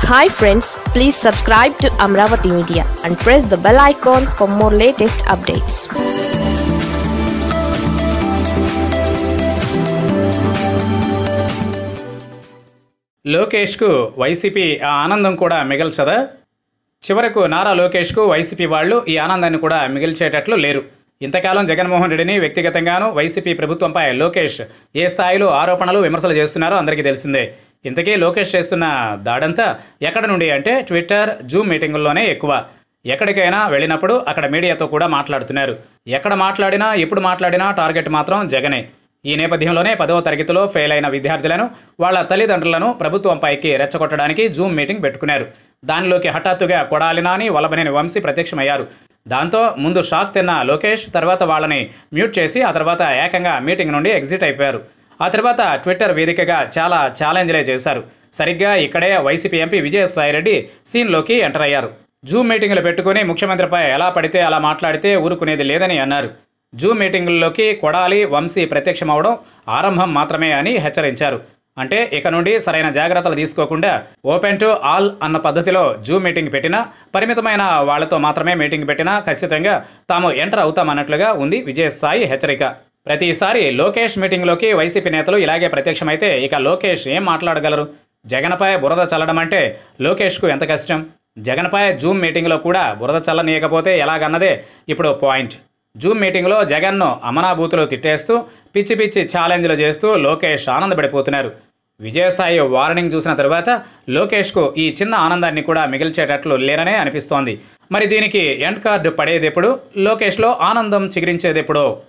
hi friends please subscribe to Amaravati media and press the bell icon for more latest updates లోకేష్కు YCP ఆ ఆనందం కూడా మిగల్చదా చివరకు Nara లోకేష్కు YCP వాళ్ళు ఈ ఆనందాన్ని కూడా మిగిల్చేటట్లు లేరు ఇంతకాలం జగన్మోహన్ రెడ్డిని వ్యక్తిగతంగాను వైసీపీ ప్రభుత్వంపై లోకేష్ ఏ స్థాయిలో ఆరోపణలు విమర్శలు చేస్తున్నారో అందరికీ తెలిసిందే ఇంతకీ లోకేష్ చేస్తున్న దాడంతా ఎక్కడ నుండి అంటే ట్విట్టర్ జూమ్ మీటింగుల్లోనే ఎక్కువ ఎక్కడికైనా వెళ్ళినప్పుడు అక్కడ మీడియాతో కూడా మాట్లాడుతున్నారు ఎక్కడ మాట్లాడినా ఎప్పుడు మాట్లాడినా టార్గెట్ మాత్రం జగనే ఈ నేపథ్యంలోనే పదవ తరగతిలో ఫెయిల్ అయిన విద్యార్థులను వాళ్ళ తల్లిదండ్రులను ప్రభుత్వంపైకి రెచ్చగొట్టడానికి జూమ్ మీటింగ్ పెట్టుకున్నారు దానిలోకి హఠాత్తుగా కొడాలి నాని వలబనేని వంశీ ప్రత్యక్షమయ్యారు దాంతో ముందు షాక్ తిన్న లోకేష్ తర్వాత వాళ్ళని మ్యూట్ చేసి ఆ తర్వాత ఏకంగా మీటింగ్ నుండి ఎగ్జిట్ అయిపోయారు ఆ తర్వాత ట్విట్టర్ వేదికగా చాలా ఛాలెంజ్లే చేశారు సరిగ్గా ఇక్కడే వైసీపీ ఎంపీ విజయసాయిరెడ్డి సీన్లోకి ఎంటర్ అయ్యారు జూమ్ మీటింగులు పెట్టుకుని ముఖ్యమంత్రిపై ఎలా పడితే అలా మాట్లాడితే ఊరుకునేది లేదని అన్నారు జూమ్ మీటింగుల్లోకి కొడాలి వంశీ ప్రత్యక్షమవడం ఆరంభం మాత్రమే అని హెచ్చరించారు అంటే ఇక నుండి సరైన జాగ్రత్తలు తీసుకోకుండా ఓపెన్ టు ఆల్ అన్న పద్ధతిలో జూమ్ మీటింగ్ పెట్టినా పరిమితమైన వాళ్లతో మాత్రమే మీటింగ్ పెట్టినా ఖచ్చితంగా తాము ఎంటర్ అవుతామన్నట్లుగా ఉంది విజయసాయి హెచ్చరిక ప్రతిసారి లోకేష్ మీటింగ్లోకి వైసీపీ నేతలు ఇలాగే ప్రత్యక్షమైతే ఇక లోకేష్ ఏం మాట్లాడగలరు జగన్పై బురద చల్లడం అంటే లోకేష్కు ఎంత కష్టం జగన్పై జూమ్ మీటింగ్లో కూడా బురద చల్లనీయకపోతే ఎలాగన్నదే ఇప్పుడు పాయింట్ జూమ్ మీటింగ్లో జగన్ను అమనాభూతులు తిట్టేస్తూ పిచ్చి పిచ్చి ఛాలెంజ్లు చేస్తూ లోకేష్ ఆనందపడిపోతున్నారు విజయసాయి వార్నింగ్ చూసిన తరువాత లోకేష్కు ఈ చిన్న ఆనందాన్ని కూడా మిగిల్చేటట్లు లేరనే అనిపిస్తోంది మరి దీనికి ఎండ్ కార్డు పడేదెప్పుడు లోకేష్లో ఆనందం చిగురించేదెప్పుడో